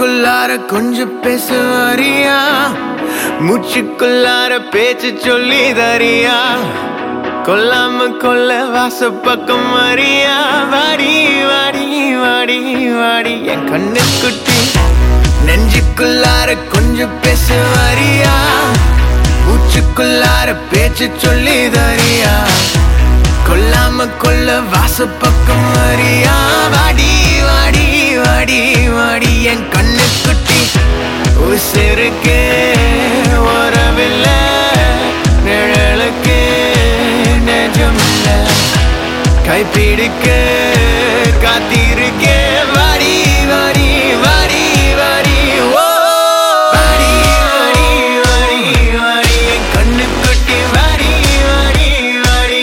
நெஞ்சுக்குள்ளார கொஞ்சம் பேச வரியா மூச்சுக்குள்ளார பேச்சு சொல்லி தரியா கொல்லாம கொல்ல வாச பக்கம் வரியா வாடி வாடி வாடி வாடி என் கண்ணு குட்டி நெஞ்சுக்குள்ளார கொஞ்சம் பேச வரியா மூச்சுக்குள்ளார பேச்சு சொல்லி தரியா கொல்லாம கொல்ல வாச பக்கம் வரியா வாடி வாடி வாடி வாடி என் கண்ணு குட்டி உசிருக்கு வரவில்ல நிழலுக்கு நெஜமில்ல கைப்பிடிக்க காத்திருக்க வாடி வாடி வாடி வாடி ஓ வாடி வாடி வாடி வாடி என் கண்ணு குட்டி வாடி வாடி வாடி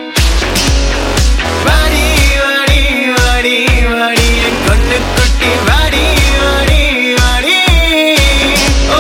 வாடி வாடி வாடி வாடி என் கண்ணு குட்டி வாடி வாடி வாடி ஓ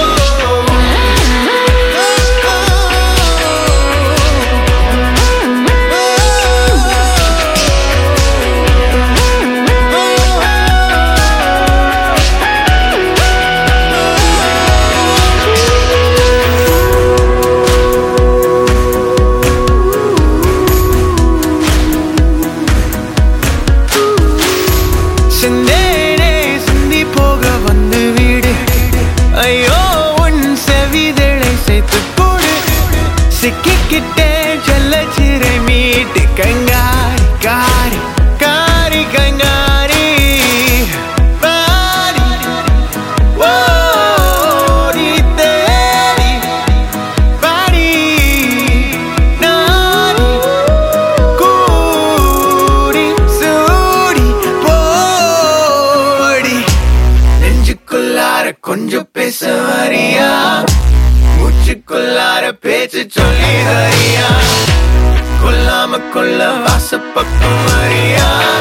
சிந்தேனே சிந்தி போக வந்து வீடு ஐயோ உன் செவிதழை சேர்த்து போடு சிக்கிக்கிட்டே செல்ல சிறை மீட்டு கங்காரி காரி காரி கங்காரி பாரி ஓடி தேடி பாடி நாடி கூடி சூடி போடி நெஞ்சுக்குள்ளார கொஞ்சம் பேச வரியா மூச்சுக்குள்ளார பேச்சு சொல்லி வரியா கொல்லாம கொல்ல வாச பக்கம் வரியா